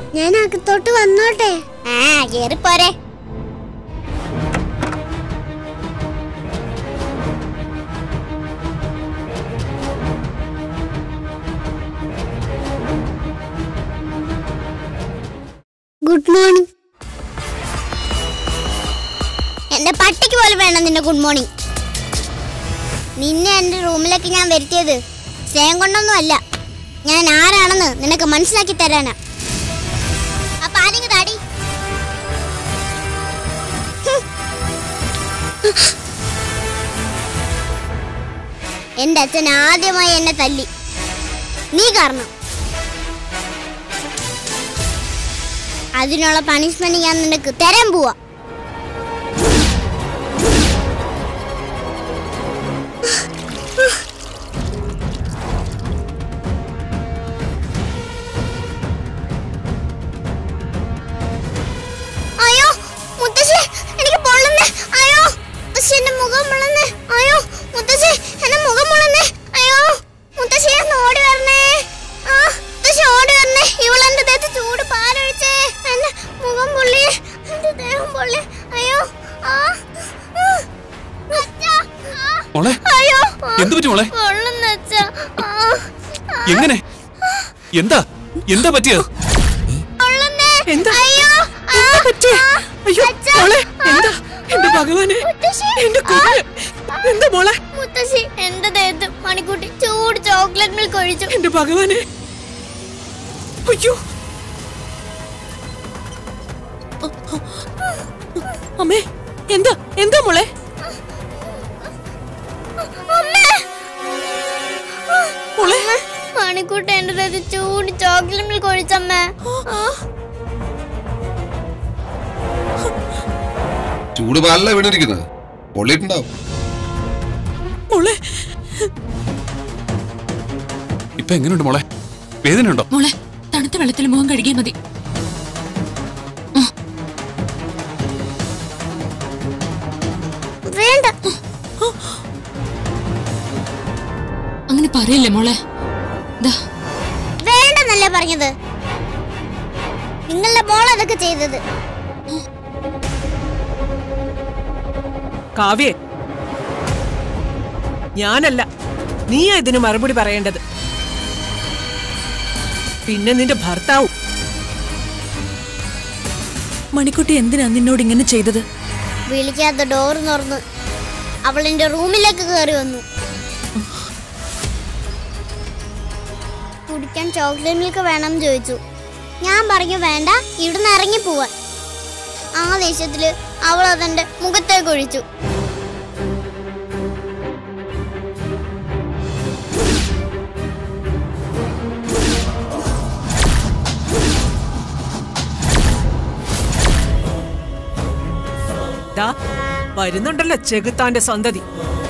ഞാൻ അകത്തോട്ട് വന്നോട്ടെ ആ കേറിപ്പോരെ ഗുഡ് മോർണിംഗ് എന്റെ പട്ടിക്ക് പോലും വേണം നിന്റെ ഗുഡ് മോർണിംഗ് നിന്നെ എന്റെ റൂമിലേക്ക് ഞാൻ വരുത്തിയത് സ്നേഹം കൊണ്ടൊന്നും അല്ല ഞാൻ ആരാണെന്ന് നിനക്ക് മനസ്സിലാക്കി തരാനാ അപ്പൊ ആരെങ്കിലും താടി എന്റെ അച്ഛൻ ആദ്യമായി എന്നെ തല്ലി നീ കാരണം അതിനുള്ള പണിഷ്മെന്റ് ഞാൻ നിനക്ക് തരാൻ പോവാ അയ്യോ മുത്തശ്ശി എനിക്ക് പൊള്ളുന്നേ അയ്യോ മുത്തശ്ശി എന്റെ മുഖം പൊള്ളുന്നേ അയ്യോ മുത്തശ്ശി എന്റെ മുഖം പൊള്ളുന്നേ അയ്യോ മുത്തശ്ശി ഒന്ന് ഓടി വരണേ ആ മുത്തശ്ശി ഓടി വരണേ ഇവളെന്റെ ദേഹത്ത് ചൂട് പാലൊഴിച്ചേ എന്റെ മുഖം പൊള്ളി എന്റെ ദേഹം പൊള്ളി അയ്യോ ആ ആ, അച്ഛാ, ആ, മോളെ അയ്യോ ആ, എന്ത് പറ്റി മോളെ പൊള്ളുന്ന അച്ഛാ ആ, ആ, എങ്ങനെ എന്താ എന്താ പറ്റിയത് പൊള്ളുന്നേ എന്താ? അയ്യോ ആ, എന്താ പറ്റിയെ? ആ, അയ്യോ അച്ഛാ, മോളെ ആ. എന്താ എന്റെ ഭഗവാനെ മുത്തശ്ശി. എന്റെ കുഞ്ഞ് എന്താ മോളെ മുത്തശ്ശി എന്റെ ദേഹത്ത് മണിക്കുട്ടി ചൂട് ചോക്ലേറ്റ് മിൽക്ക് ഒഴിച്ചു എന്റെ ഭഗവാനെ അയ്യോ അമ്മേ എന്താ എന്താ മോളെ മോളെ മണിക്കുട്ടി എന്റെ ദേഹത്ത് ചൂട് ചോക്ലേറ്റ് മിൽക്ക് ഒഴിച്ചമ്മേ ആ, ചൂട് പാലല്ല വീണിരിക്കുന്നത് പൊള്ളിയിട്ടുണ്ടാവും മോളെ ഇപ്പൊ എങ്ങനെയുണ്ട് മോളെ വേദനയുണ്ടോ മോളെ തണുത്ത വെള്ളത്തിൽ മുഖം കഴുകിയാൽ മതി വേണ്ട അങ്ങനെ പറയില്ലേ മോളെ ദാ വേണ്ടെന്നല്ലേ പറഞ്ഞത് നിങ്ങളുടെ മോൾ അതൊക്കെ ചെയ്തത് കാവ്യേ ഞാനല്ല നീയാ ഇതിന് മറുപടി പറയേണ്ടത് പിന്നെ നിന്റെ ഭർത്താവും മണിക്കുട്ടി എന്തിനാ നിന്നോട് ഇങ്ങനെ ചെയ്തത് വിളിക്കാത്ത ഡോർ തുറന്ന് അവൾ എന്റെ റൂമിലേക്ക് കയറി വന്നു കുടിക്കാൻ ചോക്ലേറ്റ് മിൽക്ക് വേണം ചോദിച്ചു ഞാൻ പറഞ്ഞു വേണ്ട ഇവിടുന്ന് ഇറങ്ങി പോവാൻ ആ ദേഷ്യത്തില് അവൾ അതെന്റെ മുഖത്തേക്ക് ഒഴിച്ചു ദാ വരുന്നുണ്ടല്ലോ ചെകുത്താന്റെ സന്തതി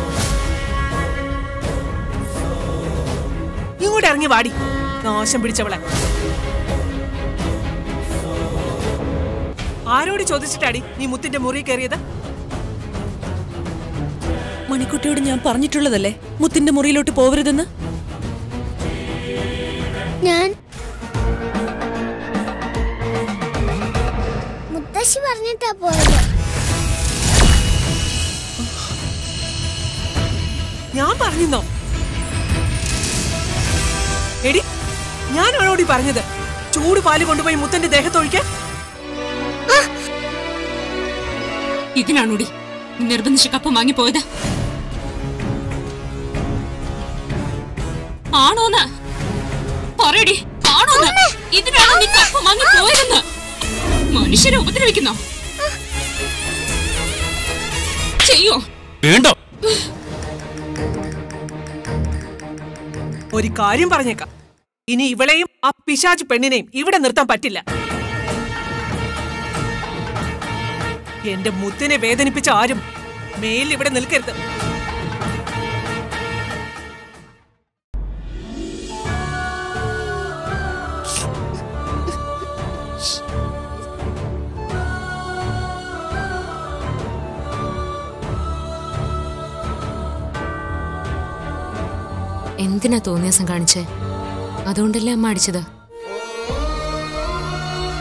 ഇങ്ങോട്ട് ഇറങ്ങി വാടി നാശം പിടിച്ചവളെ ആരോട് ചോദിച്ചിട്ടാടി നീ മുത്തിന്റെ മുറി കയറിയത് മണിക്കുട്ടിയോട് ഞാൻ പറഞ്ഞിട്ടുള്ളതല്ലേ മുത്തിന്റെ മുറിയിലോട്ട് പോവരുതെന്ന് ഞാൻ മുത്തശ്ശി പറഞ്ഞിട്ടാ പോയത് ഞാൻ പറഞ്ഞോ എടി ഞാൻ അവളോട് ഈ പറഞ്ഞത് ചൂട് പാല് കൊണ്ടുപോയി മുത്തന്റെ ദേഹത്തൊഴിക്കാൻ ഇതിനാണോടി നീ നിർബന്ധിച്ച് കപ്പം വാങ്ങിപ്പോയത് ആണോന്ന് പറയടി ആണോന്ന് ഇതിനാണോ നീ കപ്പം വാങ്ങി പോയതെന്ന് മനുഷ്യരെ ഉപദ്രവിക്കുന്നോ ചെയ്യോ വേണ്ടോ ഒരു കാര്യം പറഞ്ഞേക്കാം ഇനി ഇവളെയും ആ പിശാച് പെണ്ണിനെയും ഇവിടെ നിർത്താൻ പറ്റില്ല എന്റെ മുത്തിനെ വേദനിപ്പിച്ച ആരും മേലിൽ ഇവിടെ നിൽക്കരുത് എന്തിനാ തോന്നിയാസം കാണിച്ചേ അതുകൊണ്ടല്ലേ അമ്മ അടിച്ചത്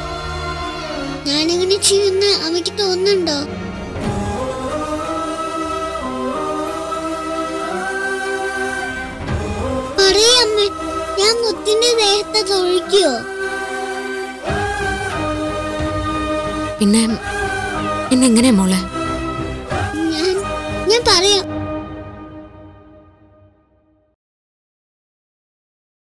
ഞാനിങ്ങനെ ചെയ്യുന്ന അമ്മയ്ക്ക് തോന്നുന്നുണ്ടോ പറയമ്മ ഞാൻ മുത്തിന്റെ ദേഹത്തെ തൊഴിക്കോ പിന്നെ പിന്നെ എങ്ങനെയാ മോളെ ഞാൻ ഞാൻ പറയാം